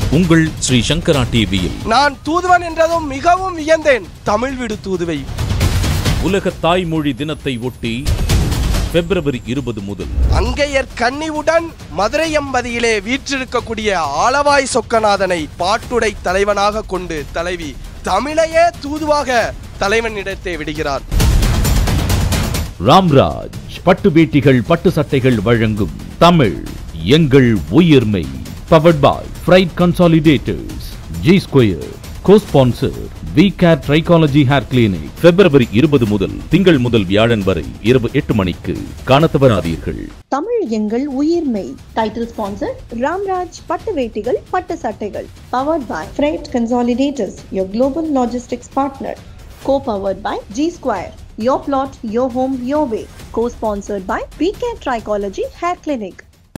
உங்கள் ஸ்ரீ சங்கரா டிவியில் நான் தூதுவன் என்றதும் மிகவும் வியந்தேன் தமிழ் விடு தூதுவை உலக தாய்மொழி தினத்தை ஒட்டி பிப்ரவரி இருபது முதல் அங்கையர் கன்னிவுடன் மதுரை எம்பதியிலே வீற்றிருக்கக்கூடிய ஆலவாய் சொக்கநாதனை பாட்டுடை தலைவனாக கொண்டு தலைவி தமிழையே தூதுவாக தலைவனிடத்தை விடுகிறார் ராம்ராஜ் பட்டு வேட்டிகள் பட்டு சட்டைகள் வழங்கும் தமிழ் எங்கள் உயிர்மை powered by freight consolidators G square cosponsor V care trichology hair clinic பிப்ரவரி இருபது முதல் திங்கள் முதல் வியாழன் வரை இரவு எட்டு மணிக்கு காணத் தவறாதீர்கள் தமிழ் எங்கள் உயிர்மை டைட்டில் ஸ்பான்சர் ராம்ராஜ் பட்டு வேட்டிகள் பட்டு சட்டைகள் powered by freight consolidators your global logistics partner co powered by G square your plot your home your way cosponsored by B K trichology hair clinic